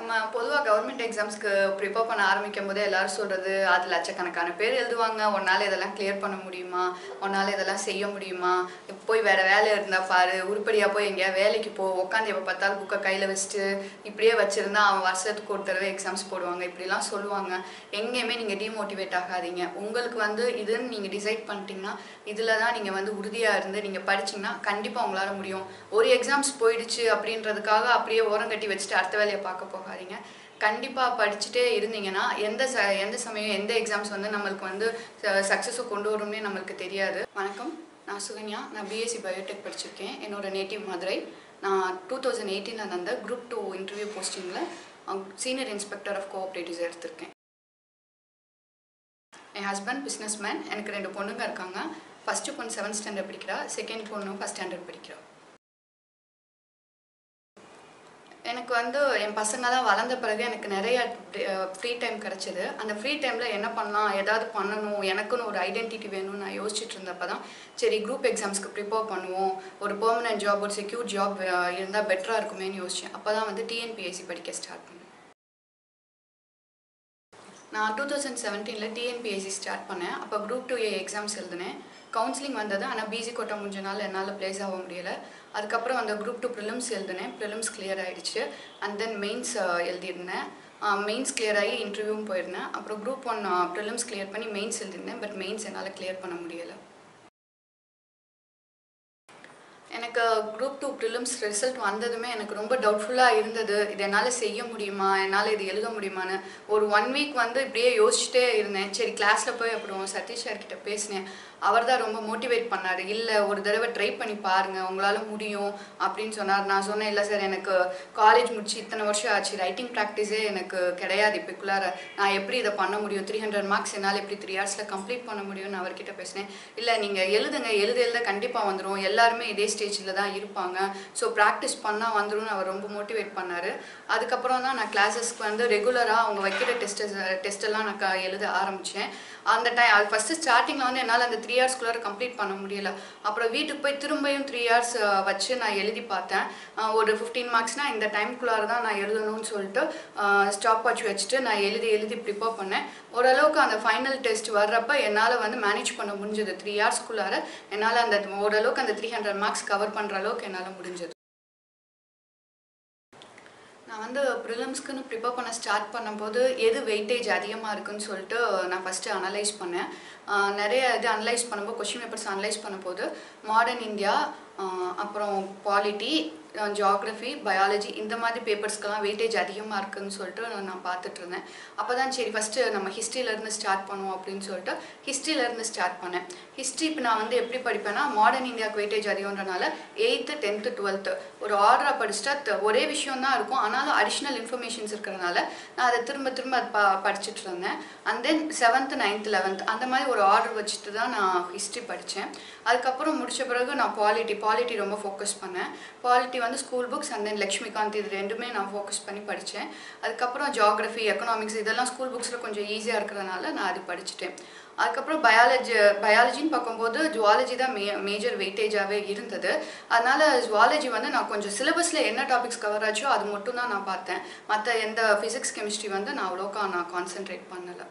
நம்ம பொதுவாக government எக்ஸாம்ஸ்க்கு prepare பண்ண ஆரம்பிக்கும் போதே எல்லாரும் சொல்கிறது அது லட்சக்கணக்கான பேர் எழுதுவாங்க உன்னால் இதெல்லாம் கிளியர் பண்ண முடியுமா உன்னால் இதெல்லாம் செய்ய முடியுமா போய் வேறு வேலை இருந்தால் பாரு உருப்படியாக போய் எங்கேயா வேலைக்கு போ உட்காந்து எப்போ பார்த்தாலும் புக்கை கையில் வச்சுட்டு இப்படியே வச்சுருந்தா அவன் வருஷத்துக்கு ஒரு தடவை எக்ஸாம்ஸ் போடுவாங்க இப்படிலாம் சொல்லுவாங்க எங்கேயுமே நீங்கள் டிமோட்டிவேட் ஆகாதீங்க உங்களுக்கு வந்து இதுன்னு நீங்கள் டிசைட் பண்ணிட்டீங்கன்னா இதில் தான் நீங்கள் வந்து உறுதியாக இருந்து நீங்கள் படிச்சீங்கன்னா கண்டிப்பாக உங்களால் முடியும் ஒரு எக்ஸாம்ஸ் போயிடுச்சு அப்படின்றதுக்காக அப்படியே ஓரம் கட்டி வச்சுட்டு அடுத்த வேலையை பார்க்க போகாதீங்க கண்டிப்பாக படிச்சுட்டே இருந்தீங்கன்னா எந்த ச எந்த சமயம் எந்த எக்ஸாம்ஸ் வந்து நம்மளுக்கு வந்து சக்ஸஸை கொண்டு வரும்னே நம்மளுக்கு தெரியாது வணக்கம் நான் சுகன்யா நான் பிஎஸ்சி பயோடெக் படிச்சிருக்கேன் என்னோட நேட்டிவ் மதுரை நான் டூ தௌசண்ட் எயிட்டீனில் நடந்த குரூப் டூ இன்டர்வியூ போஸ்டிங்கில் சீனியர் இன்ஸ்பெக்டர் ஆஃப் கோஆப்ரேட்டிவ்ஸ் எடுத்திருக்கேன் என் ஹஸ்பண்ட் பிஸ்னஸ் மேன் எனக்கு ரெண்டு பொண்ணுங்க இருக்காங்க ஃபஸ்ட்டு பொண்ணு செவன்த் ஸ்டாண்டர்ட் படிக்கிறா செகண்ட் பொண்ணு ஃபஸ்ட் ஸ்டாண்டர்ட் படிக்கிறா எனக்கு வந்து என் பசங்களாம் வளர்ந்த பிறகு எனக்கு நிறைய ஃப்ரீ டைம் கிடச்சிது அந்த ஃப்ரீ டைமில் என்ன பண்ணலாம் ஏதாவது பண்ணணும் எனக்குன்னு ஒரு ஐடென்டிட்டி வேணும்னு நான் யோசிச்சுட்டு இருந்தப்போ தான் சரி குரூப் எக்ஸாம்ஸ்க்கு ப்ரிப்பேர் பண்ணுவோம் ஒரு பெர்மனன்ட் ஜாப் ஒரு செக்யூர் ஜாப் இருந்தால் பெட்டராக இருக்குமேன்னு யோசித்தேன் அப்போ தான் வந்து டிஎன்பிஎஸ்சி படிக்க ஸ்டார்ட் பண்ணேன் நான் டூ தௌசண்ட் செவன்டீனில் டிஎன்பிஎஸ்சி ஸ்டார்ட் பண்ணேன் அப்போ குரூப் டூ ஏ எக்ஸாம்ஸ் எழுதினேன் கவுன்சிலிங் வந்தது ஆனால் பிசி கோட்டா முடிஞ்சனால என்னால் ப்ளேஸ் ஆக முடியலை அதுக்கப்புறம் அந்த குரூப் டூ ப்ரிலிம்ஸ் எழுதினேன் ப்ரிலிம்ஸ் கிளியர் ஆகிடுச்சு அண்ட் தென் மெயின்ஸ் எழுதியிருந்தேன் மெயின்ஸ் கிளியர் ஆகி இன்டர்வியூவும் போயிருந்தேன் அப்புறம் குரூப் ஒன் ப்ரிலிம்ஸ் கிளியர் பண்ணி மெயின்ஸ் எழுதியிருந்தேன் பட் மெயின்ஸ் என்னால் கிளியர் பண்ண முடியலை எனக்கு குரூப் டூ ப்ரிலிம்ஸ் ரிசல்ட் வந்ததுமே எனக்கு ரொம்ப டவுட்ஃபுல்லாக இருந்தது இது என்னால் செய்ய முடியுமா என்னால் இது எழுத முடியுமான்னு ஒரு ஒன் வீக் வந்து இப்படியே யோசிச்சுட்டே இருந்தேன் சரி கிளாஸில் போய் அப்புறம் சதீஷ் சார் கிட்ட பேசினேன் அவர் தான் ரொம்ப மோட்டிவேட் பண்ணார் இல்லை ஒரு தடவை ட்ரை பண்ணி பாருங்கள் உங்களால் முடியும் அப்படின்னு சொன்னார் நான் சொன்னேன் இல்லை சார் எனக்கு காலேஜ் முடிச்சு இத்தனை வருஷம் ஆச்சு ரைட்டிங் ப்ராக்டிஸே எனக்கு கிடையாது இப்போக்குள்ளார நான் எப்படி இதை பண்ண முடியும் த்ரீ ஹண்ட்ரட் மார்க்ஸ் என்னால் எப்படி த்ரீ ஹவர்ஸில் கம்ப்ளீட் பண்ண முடியும்னு அவர்கிட்ட பேசினேன் இல்லை நீங்கள் எழுதுங்க எழுத எழுத கண்டிப்பாக வந்துடும் எல்லாருமே இதே ஸ்டேஜில் தான் இருப்பாங்க ஸோ ப்ராக்டிஸ் பண்ணால் வந்துடும் அவர் ரொம்ப மோட்டிவேட் பண்ணார் அதுக்கப்புறம் தான் நான் கிளாஸஸ்க்கு வந்து ரெகுலராக அவங்க வைக்கிற டெஸ்ட் டெஸ்ட்டெல்லாம் நான் க- எழுத ஆரம்பித்தேன் அந்த டைம் அது ஃபஸ்ட்டு ஸ்டார்டிங்கில் வந்து என்னால் அந்த த்ரீ ஹவர்ஸ்குள்ளார கம்ப்ளீட் பண்ண முடியல அப்புறம் வீட்டுக்கு போய் திரும்பியும் த்ரீ ஹவர்ஸ் வச்சு நான் எழுதி பார்த்தேன் அஹ் ஒரு ஃபிஃப்டீன் மார்க்ஸ்னால் இந்த டைம்குள்ளார தான் நான் எழுதணும்னு சொல்லிட்டு ஸ்டாப் வாட்ச் வச்சுட்டு நான் எழுதி எழுதி ப்ரிப்பேர் பண்ணேன் ஓரளவுக்கு அந்த ஃபைனல் டெஸ்ட் வர்றப்ப என்னால் வந்து மேனேஜ் பண்ண முடிஞ்சது த்ரீ ஹவர்ஸ்க்குள்ளார என்னால் அந்த ஓரளவுக்கு அந்த த்ரீ ஹண்ட்ரட் மார்க்ஸ் கவர் பண்ணுற அளவுக்கு என்னால் முடிஞ்சது நான் வந்து ப்ரிலிம்ஸ்க்குன்னு ப்ரிப்பேர் பண்ண ஸ்டார்ட் பண்ணும்போது எது வெயிட்டேஜ் அதிகமாக இருக்குன்னு சொல்லிட்டு நான் ஃபஸ்ட்டு அனலைஸ் பண்ணேன் ஆஹ் நிறைய இது அனலைஸ் பண்ணும்போது கொஷின் பேப்பர்ஸ் அனலைஸ் பண்ணும்போது மாடர்ன் இந்தியா அப்புறம் பாலிட்டி ஜியாகிரஃபி பயாலஜி இந்த மாதிரி பேப்பர்ஸ்க்கெல்லாம் வெயிட்டேஜ் அதிகமாக இருக்குன்னு சொல்லிட்டு நான் பார்த்துட்டு இருந்தேன் அப்போ தான் சரி ஃபஸ்ட்டு நம்ம ஹிஸ்ட்ரியிலேருந்து ஸ்டார்ட் பண்ணுவோம் அப்படின்னு சொல்லிட்டு ஹிஸ்ட்ரியிலேருந்து ஸ்டார்ட் பண்ணேன் ஹிஸ்ட்ரி இப்போ நான் வந்து எப்படி படிப்பேன்னா மாடர்ன் இந்தியாவுக்கு வெயிட்டேஜ் அதிகம்ன்றனால எயித்து டென்த்து டுவெல்த்து ஒரு ஆர்டராக படிச்சுட்டா த- ஒரே விஷயம் தான் இருக்கும் ஆனாலும் அடிஷ்னல் இன்ஃபர்மேஷன்ஸ் இருக்கிறனால நான் அதை திரும்ப திரும்ப அது ப படிச்சுட்டு இருந்தேன் and then seventh ninth eleventh அந்த மாதிரி ஒரு ஆர்டர் வச்சுட்டு தான் நான் ஹிஸ்ட்ரி படித்தேன் அதுக்கப்புறம் முடிச்ச பிறகு நான் பாலிட்டி பாலிட்டி ரொம்ப ஃபோக்கஸ் பண்ணேன் பாலிட்டி வந்து school books and then Laxmikanth இது ரெண்டுமே நான் ஃபோக்கஸ் பண்ணி படித்தேன் அதுக்கப்புறம் ஜியாகிரஃபி எக்கனாமிக்ஸ் இதெல்லாம் ஸ்கூல் புக்ஸில் கொஞ்சம் ஈஸியாக இருக்கிறதுனால நான் அது படிச்சுட்டேன் அதுக்கப்புறம் பயாலஜி பயாலஜின்னு பார்க்கும்போது ஜுவாலஜி தான் மே மேஜர் வெயிட்டேஜாகவே இருந்தது அதனால் ஜுவாலஜி வந்து நான் கொஞ்சம் சிலபஸில் என்ன டாபிக்ஸ் கவர் ஆச்சோ அது மட்டும் தான் நான் பார்த்தேன் மற்ற எந்த ஃபிசிக்ஸ் கெமிஸ்ட்ரி வந்து நான் அவ்வளோக்கா நான் கான்சென்ட்ரேட் பண்ணலை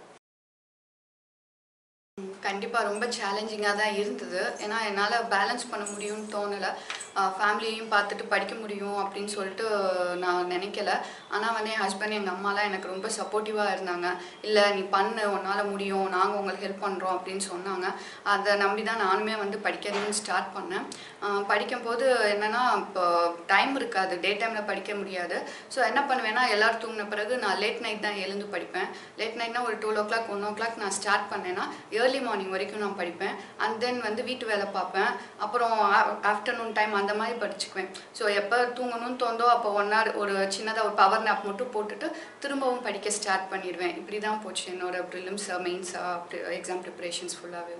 கண்டிப்பாக ரொம்ப சேலஞ்சிங்காக தான் இருந்தது ஏன்னா என்னால் பேலன்ஸ் பண்ண முடியும்னு தோணலை ஃபேமிலியையும் பார்த்துட்டு படிக்க முடியும் அப்படின்னு சொல்லிட்டு நான் நினைக்கல ஆனால் வந்து என் ஹஸ்பண்ட் எங்கள் அம்மாலாம் எனக்கு ரொம்ப சப்போர்ட்டிவாக இருந்தாங்க இல்லை நீ பண்ணு உன்னால் முடியும் நாங்கள் உங்களுக்கு ஹெல்ப் பண்ணுறோம் அப்படின்னு சொன்னாங்க அதை நம்பி தான் நானுமே வந்து படிக்கிறதுன்னு ஸ்டார்ட் பண்ணேன் ஆஹ் படிக்கும்போது என்னென்னா இப்போ டைம் இருக்காது டே டைமில் படிக்க முடியாது ஸோ என்ன பண்ணுவேன்னா எல்லோரும் தூங்கின பிறகு நான் லேட் நைட் தான் எழுந்து படிப்பேன் லேட் நைட்னா ஒரு two o'clock one o'clock நான் ஸ்டார்ட் பண்ணேன்னா ஏர்லி மார்னிங் வரைக்கும் நான் படிப்பேன் அண்ட் தென் வந்து வீட்டு வேலை பார்ப்பேன் அப்புறம் ஆஃப்டர்நூன் டைம் அந்த மாதிரி படிச்சுக்குவேன் ஸோ எப்போ தூங்கணும்னு தோந்தோ அப்போ ஒன் ஹவர் ஒரு சின்னதாக ஒரு பவர் நாப் மட்டும் போட்டுட்டு திரும்பவும் படிக்க ஸ்டார்ட் பண்ணிடுவேன் இப்படி தான் போச்சு என்னோட ப்ரிலிம்ஸ் மெயின்ஸ் எக்ஸாம் ப்ரிப்பரேஷன்ஸ் ஃபுல்லாகவே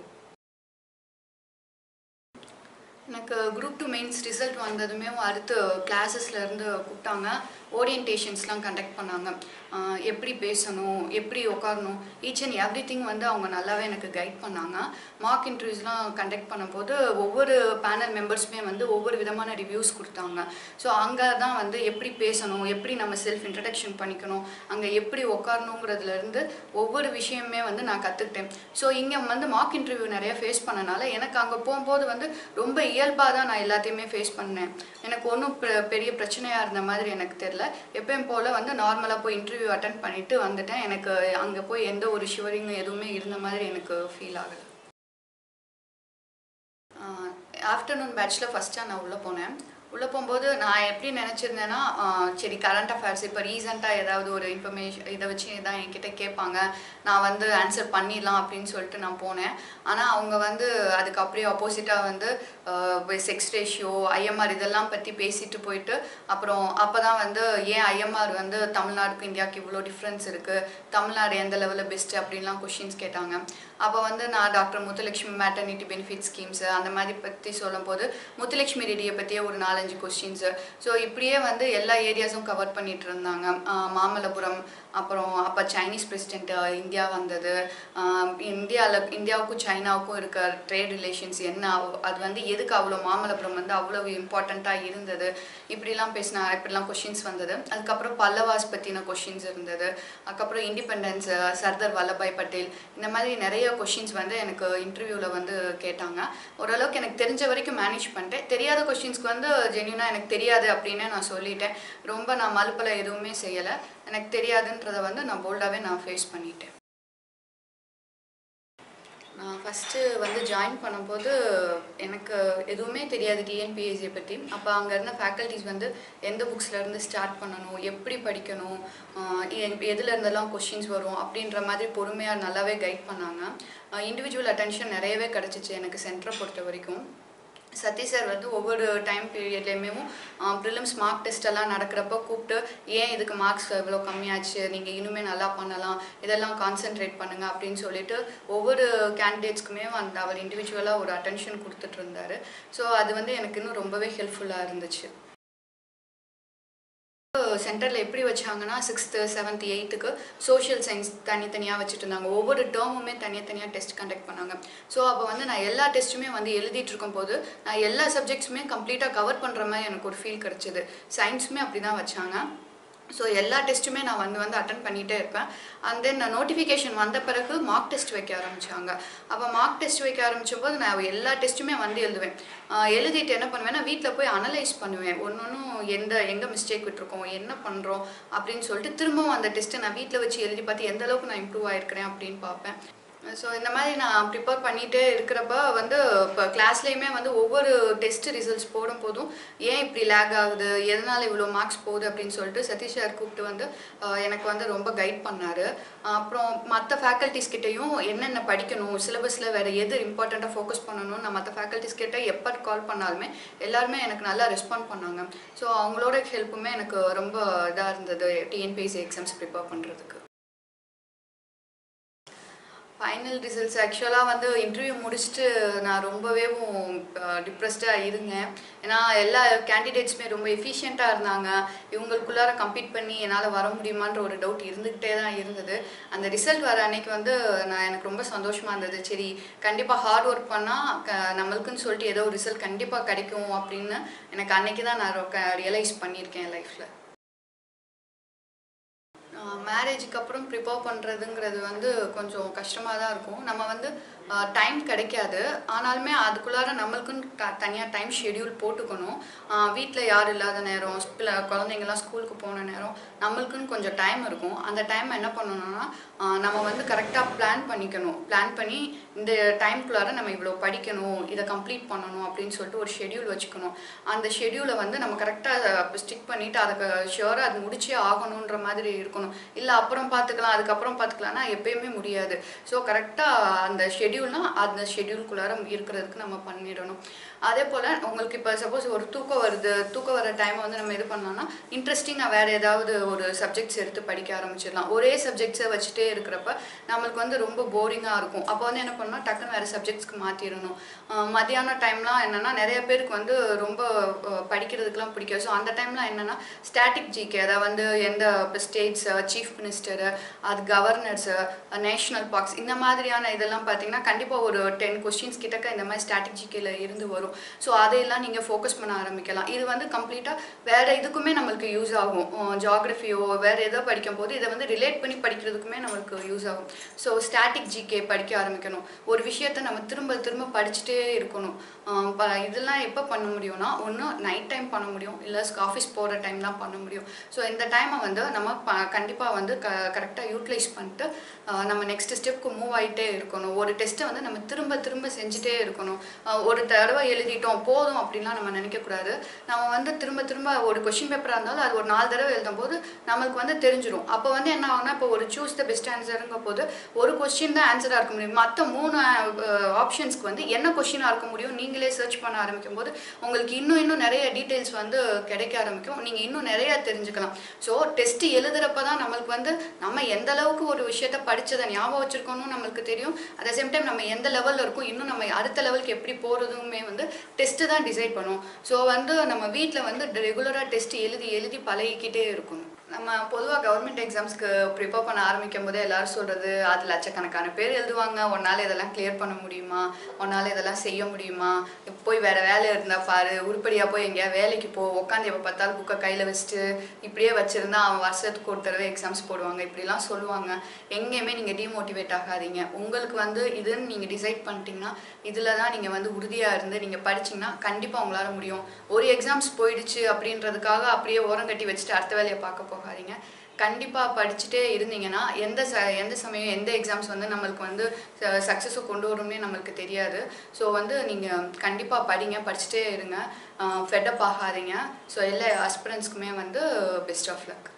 எனக்கு குரூப் டூ மெயின்ஸ் ரிசல்ட் வந்ததுமே அடுத்து கிளாஸஸ்ல இருந்து கூப்பிட்டாங்க ஓரியன்டேஷன்ஸ்லாம் கண்டக்ட் பண்ணாங்க ஆஹ் எப்படி பேசணும் எப்படி உட்காரணும் ஈச் அண்ட் எவ்ரி திங் வந்து அவங்க நல்லாவே எனக்கு கைட் பண்ணாங்க மார்க் இன்டர்வியூஸ்லாம் கண்டக்ட் பண்ணும்போது ஒவ்வொரு பேனல் மெம்பர்ஸுமே வந்து ஒவ்வொரு விதமான ரிவ்யூஸ் கொடுத்தாங்க ஸோ அங்கே தான் வந்து எப்படி பேசணும் எப்படி நம்ம செல்ஃப் இன்ட்ரடக்ஷன் பண்ணிக்கணும் அங்கே எப்படி உட்காரணுங்கிறதுலேருந்து ஒவ்வொரு விஷயமே வந்து நான் கற்றுக்கிட்டேன் ஸோ இங்கே வந்து மார்க் இன்டர்வியூ நிறைய ஃபேஸ் பண்ணனால எனக்கு அங்கே போகும்போது வந்து ரொம்ப இயல்பாக தான் நான் எல்லாத்தையுமே ஃபேஸ் பண்ணேன் எனக்கு ஒன்றும் பெரிய பிரச்சனையாக இருந்த மாதிரி எனக்கு தெரில எப்பயும் போல் வந்து நார்மலாக போய் இன்டர்வியூ அட்டன் பண்ணிட்டு வந்துட்டேன் எனக்கு அங்கே போய் எந்த ஒரு ஷிவரிங்கும் எதுவுமே இருந்த மாதிரி எனக்கு ஃபீல் ஆகலை ஆஃப்டர்நூன் பேட்ச்சில் ஃபஸ்ட்டாக நான் உள்ளே போனேன் உள்ளே போகும்போது நான் எப்படி நினச்சிருந்தேன்னா ஆஹ் சரி கரண்ட் அஃபேர்ஸ் இப்போ ரீசெண்டாக ஏதாவது ஒரு இன்ஃபர்மேஷன் இதை வச்சு தான் என்கிட்ட கேட்பாங்க நான் வந்து ஆன்சர் பண்ணிடலாம் அப்படின்னு சொல்லிட்டு நான் போனேன் ஆனால் அவங்க வந்து அதுக்கு அப்படியே ஆப்போசிட்டாக வந்து செக்ஸ் ரேஷியோ ஐஎம்ஆர் இதெல்லாம் பற்றி பேசிட்டு போயிட்டு அப்புறம் அப்போ தான் வந்து ஏன் ஐஎம்ஆர் வந்து தமிழ்நாடுக்கும் இந்தியாவுக்கு இவ்வளோ டிஃப்ரென்ஸ் இருக்குது தமிழ்நாடு எந்த லெவலில் பெஸ்ட்டு அப்படின்லாம் கொஷின்ஸ் கேட்டாங்க அப்போ வந்து நான் doctor Muthulakshmi maternity benefit schemes அந்த மாதிரி பற்றி சொல்லும்போது முத்துலட்சுமி ரெட்டியை பற்றியே ஒரு நாலஞ்சு கொஸ்டின்ஸு ஸோ இப்படியே வந்து எல்லா ஏரியாஸும் கவர் பண்ணிட்டு இருந்தாங்க ஆஹ் மாமல்லபுரம் அப்புறம் அப்போ சைனீஸ் பிரசிடென்ட் இந்தியா வந்தது இந்தியாவில் இந்தியாவுக்கும் சைனாவுக்கும் இருக்க ட்ரேட் ரிலேஷன்ஸ் என்ன அவ்- அது வந்து எதுக்கு அவ்வளோ மாமல்லபுரம் வந்து அவ்வளோ இம்பார்ட்டண்ட்டாக இருந்தது இப்படிலாம் பேசினா இப்படிலாம் கொஷின்ஸ் வந்தது அதுக்கப்புறம் பல்லவாஸ் பற்றின கொஷின்ஸ் இருந்தது அதுக்கப்புறம் இண்டிபெண்டன்ஸ் சர்தார் வல்லபாய் பட்டேல் இந்த மாதிரி நிறைய கொஷின்ஸ் வந்து எனக்கு இன்டர்வியூவில் வந்து கேட்டாங்க ஓரளவுக்கு எனக்கு தெரிஞ்ச வரைக்கும் மேனேஜ் பண்ணிட்டேன் தெரியாத கொஷின்ஸ்க்கு வந்து ஜென்யூனாக எனக்கு தெரியாது அப்படின்னு நான் சொல்லிட்டேன் ரொம்ப நான் மலுப்பல எதுவுமே செய்யலை எனக்கு தெரியாதுன்றதை வந்து நான் போல்டாகவே நான் ஃபேஸ் பண்ணிட்டேன் நான் ஃபஸ்ட்டு வந்து ஜாயின் பண்ணும்போது எனக்கு எதுவுமே தெரியாது டிஎன்பிஎஸ்சியை பற்றி அப்போ அங்கே இருந்த ஃபேக்கல்ட்டிஸ் வந்து எந்த புக்ஸ்ல இருந்து ஸ்டார்ட் பண்ணணும் எப்படி படிக்கணும் ஆஹ் எ- எதுல இருந்தெல்லாம் கொஷின்ஸ் வரும் அப்படின்ற மாதிரி பொறுமையாக நல்லாவே கைட் பண்ணாங்க இண்டிவிஜுவல் அட்டென்ஷன் நிறையவே கிடச்சிச்சு எனக்கு சென்டரை பொறுத்த வரைக்கும் சதீஷ் சார் வந்து ஒவ்வொரு டைம் பீரியட்லேயுமே ப்ரிலிம்ஸ் மார்க் டெஸ்ட் எல்லாம் நடக்கிறப்ப கூப்பிட்டு ஏன் இதுக்கு மார்க்ஸ் இவ்வளோ கம்மியாச்சு நீங்கள் இனிமே நல்லா பண்ணலாம் இதெல்லாம் கான்சென்ட்ரேட் பண்ணுங்க அப்படின்னு சொல்லிட்டு ஒவ்வொரு கேண்டிடேட்ஸ்க்குமே அந்த அவர் இண்டிவிஜுவலாக ஒரு அட்டென்ஷன் கொடுத்துட்டு இருந்தாரு ஸோ அது வந்து எனக்கு இன்னும் ரொம்பவே ஹெல்ப்ஃபுல்லாக இருந்துச்சு சென்டரில் எப்படி வச்சாங்கன்னா சிக்ஸ்த்து செவன்த் எயித்துக்கு சோஷியல் சயின்ஸ் தனித்தனியாக வச்சுட்டு இருந்தாங்க ஒவ்வொரு டேர்முமே தனித்தனியாக டெஸ்ட் கண்டக்ட் பண்ணாங்க ஸோ அப்போ வந்து நான் எல்லா டெஸ்ட்டுமே வந்து எழுதிட்டு இருக்கும்போது நான் எல்லா சப்ஜெக்ட்ஸுமே கம்ப்ளீட்டாக கவர் பண்ணுற மாதிரி எனக்கு ஒரு ஃபீல் கிடச்சிது சயின்ஸுமே அப்படி தான் வச்சாங்க ஸோ எல்லா டெஸ்ட்டுமே நான் வந்து வந்து அட்டன் பண்ணிகிட்டே இருப்பேன் அண்ட் தென் நோட்டிஃபிகேஷன் வந்த பிறகு மார்க் டெஸ்ட் வைக்க ஆரம்பிச்சாங்க அப்போ மார்க் டெஸ்ட் வைக்க ஆரம்பிச்ச போது நான் எல்லா டெஸ்ட்டுமே வந்து எழுதுவேன் ஆஹ் எழுதிட்டு என்ன பண்ணுவேன்னா வீட்டில் போய் அனலைஸ் பண்ணுவேன் ஒன்னொன்றும் எந்த எங்கே மிஸ்டேக் விட்டுருக்கோம் என்ன பண்ணுறோம் அப்படின்னு சொல்லிட்டு திரும்பவும் அந்த டெஸ்ட்டை நான் வீட்டில் வச்சு எழுதி பார்த்து எந்த அளவுக்கு நான் இம்ப்ரூவ் ஆயிருக்கிறேன் அப்படின்னு பார்ப்பேன் ஸோ இந்த மாதிரி நான் ப்ரிப்பேர் பண்ணிகிட்டே இருக்கிறப்ப வந்து இப்போ கிளாஸ்லேயுமே வந்து ஒவ்வொரு டெஸ்ட் ரிசல்ட்ஸ் போடும் போதும் ஏன் இப்படி லேக் ஆகுது எதனால் இவ்வளோ மார்க்ஸ் போகுது அப்படின்னு சொல்லிட்டு சதீஷ் சார் கூப்பிட்டு வந்து ஆஹ் எனக்கு வந்து ரொம்ப கைட் பண்ணார் அப்புறம் மற்ற ஃபேக்கல்ட்டிஸ் கிட்டேயும் என்னென்ன படிக்கணும் சிலபஸில் வேறு எது இம்பார்ட்டண்ட்டாக ஃபோக்கஸ் பண்ணணும்னு நான் மற்ற ஃபேக்கல்ட்டிஸ் கிட்ட எப்போ கால் பண்ணாலுமே எல்லாருமே எனக்கு நல்லா ரெஸ்பாண்ட் பண்ணாங்க ஸோ அவங்களோட ஹெல்ப்புமே எனக்கு ரொம்ப இதாக இருந்தது டிஎன்பிஎஸ்சி எக்ஸாம்ஸ் ப்ரிப்பேர் பண்ணுறதுக்கு ஃபைனல் ரிசல்ட்ஸ் ஆக்சுவலாக வந்து இன்டர்வியூ முடிச்சுட்டு நான் ரொம்பவே டிப்ரெஸ்டாக இருந்தேன் ஏன்னா எல்லா கேண்டிடேட்ஸுமே ரொம்ப எஃபிஷியண்ட்டாக இருந்தாங்க இவங்களுக்குள்ளார கம்பீட் பண்ணி என்னால் வர முடியுமான்ற ஒரு டவுட் இருந்துக்கிட்டே தான் இருந்தது அந்த ரிசல்ட் வர அன்னைக்கு வந்து நான் எனக்கு ரொம்ப சந்தோஷமாக இருந்தது சரி கண்டிப்பாக ஹார்ட் ஒர்க் பண்ணால் க நம்மளுக்குன்னு சொல்லிட்டு ஏதோ ஒரு ரிசல்ட் கண்டிப்பாக கிடைக்கும் அப்படின்னு எனக்கு அன்னைக்கு தான் நான் ரியலைஸ் பண்ணியிருக்கேன் லைஃப்பில் மேரேஜுக்கு அப்புறம் ப்ரிப்பேர் பண்ணுறதுங்கிறது வந்து கொஞ்சம் கஷ்டமாக தான் இருக்கும் நம்ம வந்து டைம் கிடைக்காது ஆனாலுமே அதுக்குள்ளார நம்மளுக்குன்னு த தனியாக டைம் ஷெட்யூல் போட்டுக்கணும் வீட்டில் யார் இல்லாத நேரம் ஸ்பில குழந்தைங்கலாம் ஸ்கூலுக்கு போன நேரம் நம்மளுக்குன்னு கொஞ்சம் டைம் இருக்கும் அந்த டைம் என்ன பண்ணணும்னா ஆஹ் நம்ம வந்து கரெக்டாக பிளான் பண்ணிக்கணும் பிளான் பண்ணி இந்த டைம்குள்ளார நம்ம இவ்வளோ படிக்கணும் இதை கம்ப்ளீட் பண்ணணும் அப்படின்னு சொல்லிட்டு ஒரு ஷெட்யூல் வச்சுக்கணும் அந்த ஷெட்யூலை வந்து நம்ம கரெக்டாக ஸ்டிக் பண்ணிவிட்டு அதுக்கு ஷியோராக அது முடிச்சே ஆகணுன்ற மாதிரி இருக்கணும் இல்லை அப்புறம் பார்த்துக்கலாம் அதுக்கப்புறம் பார்த்துக்கலாம்னா எப்பயுமே முடியாது ஸோ கரெக்டாக அந்த ஷெட்யூல்னால் அந்த ஷெட்யூல்குள்ளார இருக்கிறதுக்கு நம்ம பண்ணிடணும் அதே போல் உங்களுக்கு இப்போ சப்போஸ் ஒரு தூக்கம் வருது தூக்கம் வர டைமை வந்து நம்ம இது பண்ணோம்னா இன்ட்ரெஸ்டிங்காக வேறு ஏதாவது ஒரு சப்ஜெக்ட்ஸ் எடுத்து படிக்க ஆரம்பிச்சிடலாம் ஒரே சப்ஜெக்ட்ஸை வச்சுட்டே இருக்கிறப்ப நம்மளுக்கு வந்து ரொம்ப போரிங்காக இருக்கும் அப்போ வந்து என்ன பண்ணணும் டக்குன்னு வேறு சப்ஜெக்ட்ஸ்க்கு மாற்றிடணும் மத்தியான டைம்லாம் என்னென்னா நிறைய பேருக்கு வந்து ரொம்ப அஹ், படிக்கிறதுக்கெலாம் பிடிக்கும் ஸோ அந்த டைம்லாம் என்னென்னா ஸ்டாட்டிக் ஜிகே அதை வந்து எந்த இப்போ ஸ்டேட்ஸு சீஃப் மினிஸ்டரு அது கவர்னர்ஸு நேஷ்னல் பார்க்ஸ் இந்த மாதிரியான இதெல்லாம் பார்த்தீங்கன்னா கண்டிப்பாக ஒரு டென் கொஸ்டின்ஸ் கிட்டக்க இந்த மாதிரி ஸ்டாட்டிக் ஜிகேல இருந்து வரும் ஸோ அதையெல்லாம் நீங்கள் ஃபோக்கஸ் பண்ண ஆரம்பிக்கலாம் இது வந்து கம்ப்ளீட்டாக வேறு இதுக்குமே நம்மளுக்கு யூஸ் ஆகும் ஜாகிரஃபியோ வேறு ஏதோ படிக்கும் போது இதை வந்து ரிலேட் பண்ணி படிக்கிறதுக்குமே நம்மளுக்கு யூஸ் ஆகும் ஸோ ஸ்டாட்டிக் ஜிகே படிக்க ஆரம்பிக்கணும் ஒரு விஷயத்த நம்ம திரும்ப திரும்ப படிச்சுட்டே இருக்கணும் ஆஹ் ப இதெல்லாம் எப்போ பண்ண முடியும்னா ஒன்று நைட் டைம் பண்ண முடியும் இல்லை ஆஃபீஸ் போகிற டைம் தான் பண்ண முடியும் ஸோ இந்த டைமை வந்து நம்ம ப கண்டிப்பாக வந்து க கரெக்டாக யூட்டிலைஸ் பண்ணிட்டு ஆஹ் நம்ம நெக்ஸ்ட் ஸ்டெப்க்கு மூவ் ஆகிட்டே இருக்கணும் ஒரு டெஸ்ட்டை வந்து நம்ம திரும்ப திரும்ப செஞ்சுட்டே இருக்கணும் ஆஹ் ஒரு தடவை எழுதிட்டோம் போதும் அப்படின்லாம் நம்ம நினைக்கக்கூடாது நம்ம வந்து திரும்ப திரும்ப ஒரு கொஷின் பேப்பராக இருந்தாலும் அது ஒரு நாலு தடவை எழுதும் போது நம்மளுக்கு வந்து தெரிஞ்சிடும் அப்போ வந்து என்ன ஆகும்னா இப்போ ஒரு சூஸ் த பெஸ்ட் ஆன்சருங்க போது ஒரு கொஸ்டின் தான் ஆன்சராக இருக்க முடியும் மற்ற மூணு ஆப்ஷன்ஸ்க்கு வந்து என்ன கொஷினாக இருக்க முடியும் நீங்களே சர்ச் பண்ண ஆரம்பிக்கும் போது உங்களுக்கு இன்னும் இன்னும் நிறைய டீட்டெயில்ஸ் வந்து கிடைக்க ஆரம்பிக்கும் நீங்கள் இன்னும் நிறைய தெரிஞ்சுக்கலாம் ஸோ டெஸ்ட் எழுதுறப்ப தான் நம்மளுக்கு வந்து நம்ம எந்த அளவுக்கு ஒரு விஷயத்த படிச்சதை ஞாபகம் வச்சிருக்கோம்னு நம்மளுக்கு தெரியும் அட் த சேம் டைம் நம்ம எந்த லெவலில் இருக்கும் இன்னும் நம்ம அடுத்த லெவலுக்கு எப்படி போகிறதுமே வந்து டெஸ்ட்டு தான் டிசைட் பண்ணும் ஸோ வந்து நம்ம வீட்டில் வந்து ரெகுலராக டெஸ்ட் எழுதி எழுதி பழகிக்கிட்டே இருக்கணும் நம்ம பொதுவாக கவர்மெண்ட் எக்ஸாம்ஸ்க்கு ப்ரிப்பேர் பண்ண ஆரம்பிக்கும் போதே எல்லாரும் சொல்கிறது அது லட்சக்கணக்கான பேர் எழுதுவாங்க உன்னால் இதெல்லாம் கிளியர் பண்ண முடியுமா உன்னால் இதெல்லாம் செய்ய முடியுமா போய் வேறு வேலை இருந்தால் பாரு உருப்படியாக போய் எங்கேயா வேலைக்கு போ உட்காந்து எப்போ பார்த்தாலும் புக்கை கையில் வச்சுட்டு இப்படியே வச்சுருந்தா அவன் வருஷத்துக்கு ஒரு தடவை எக்ஸாம்ஸ் போடுவாங்க இப்படிலாம் சொல்லுவாங்க எங்கேயுமே நீங்கள் டிமோட்டிவேட் ஆகாதீங்க உங்களுக்கு வந்து இதுன்னு நீங்கள் டிசைட் பண்ணிட்டீங்கன்னா இதில் தான் நீங்கள் வந்து உறுதியாக இருந்து நீங்கள் படிச்சீங்கன்னா கண்டிப்பாக உங்களால் முடியும் ஒரு எக்ஸாம்ஸ் போயிடுச்சு அப்படின்றதுக்காக அப்படியே ஓரம் கட்டி வச்சுட்டு அடுத்த வேலையை பார்க்க போகாதீங்க கண்டிப்பாக படிச்சுட்டே இருந்தீங்கன்னா எந்த ச எந்த சமயம் எந்த எக்ஸாம்ஸ் வந்து நம்மளுக்கு வந்து சக்ஸஸை கொண்டு வரும்னே நம்மளுக்கு தெரியாது ஸோ வந்து நீங்கள் கண்டிப்பாக படிங்க படிச்சுட்டே இருங்க ஃபெட்டப் ஆகாதீங்க ஸோ எல்லா ஆஸ்பிரன்ஸ்க்குமே வந்து பெஸ்ட் ஆஃப் லக்